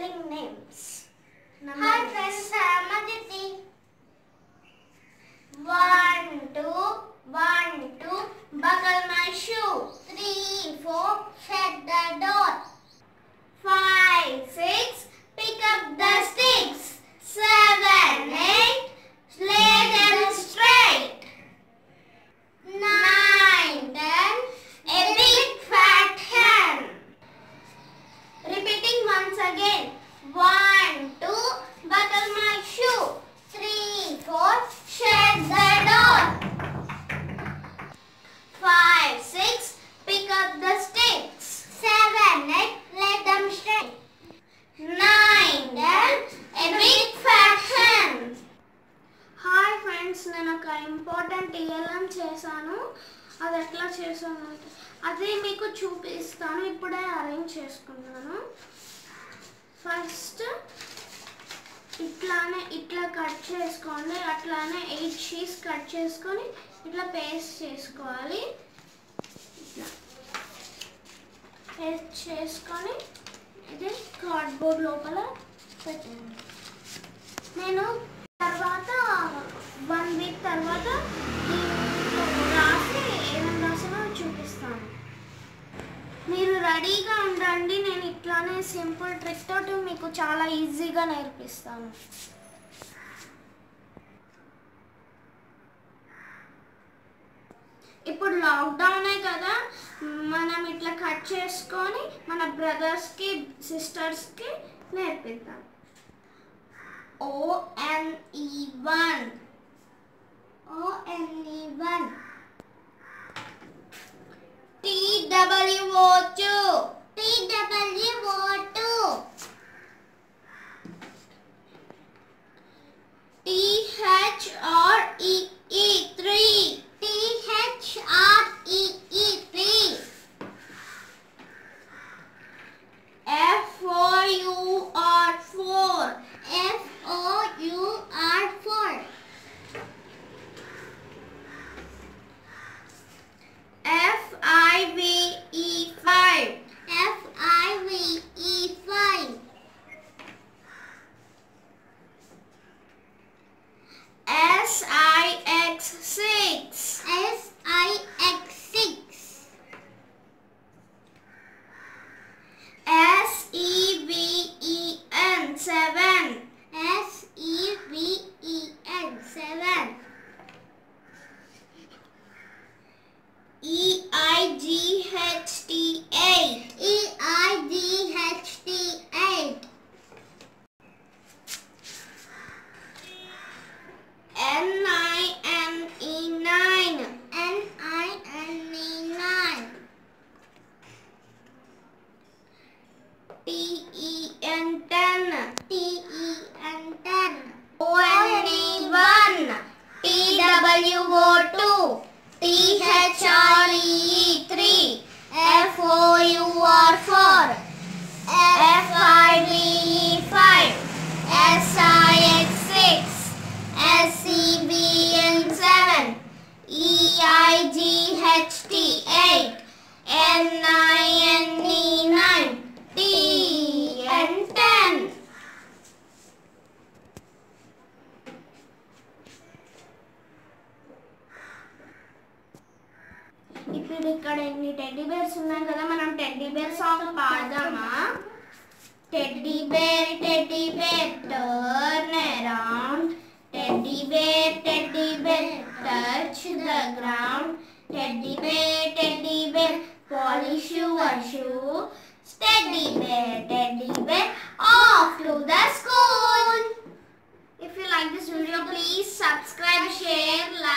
spelling names. Hi friends, I am Aditi. One, two, one, two, buckle my shoe. Three, four, shut the door. Five, six, pick up the sticks. Seven, eight, lay them straight. Nine, ten, a big fat hen. Repeating once again. One, two, buckle my shoe. Three, four, shut the door. Five, six, pick up the sticks. Seven, eight, let them straight. Nine, ten, a big fat hen. Hi friends నేను ఒక important TLM చేశాను అది ఎట్లా చేశాను అంటే అది మీకు చూపిస్తాను ఇప్పుడే అరేంజ్ చేసుకున్నాను ఫస్ట్ ఇట్లానే ఇట్లా కట్ చేసుకోండి అట్లానే ఎయిట్ షీట్స్ కట్ చేసుకొని ఇట్లా పేస్ట్ చేసుకోవాలి ఇట్లా పేస్ట్ చేసుకొని ఇది కార్డ్బోర్డ్ లోపల పెట్టండి నేను తర్వాత వన్ వీక్ తర్వాత దీంట్లో రాసి ఏమేమి రాసానో చూపిస్తాను మీరు రెడీగా ఉండండి నేను ఇట్లానే సింపుల్ ట్రిక్ తోటి మీకు చాలా ఈజీగా నేర్పిస్తాను ఇప్పుడు లాక్డౌనే కదా మనం ఇట్లా కట్ చేసుకొని మన బ్రదర్స్కి సిస్టర్స్కి నేర్పిద్దాం O N E one. O N E one. T W O two. T W O two. T H R E E three. T H R E E three. F O U R four. F O U R four. F I V E five. F I V E five. S I X six. S I X six. S E V E N seven. S E V E N seven. E I G H T eight. E I G H T eight. N I N E nine. N I N E nine. T E N ten. T E N ten. O N E one. T W O two. T H R E E three. F O U R four. F I V E five. S I X six. S E B N seven. E I G H T eight. N I N E nine. T N ten. ఇప్పుడు ఇక్కడ ఎన్ని teddy bears ఉన్నాయి కదా మనం teddy bear song పాడదామా teddy bear teddy bear turn around teddy bear teddy bear touch the ground teddy bear teddy bear polish your shoe teddy bear teddy bear off to the school If you like this video, please subscribe, share, like.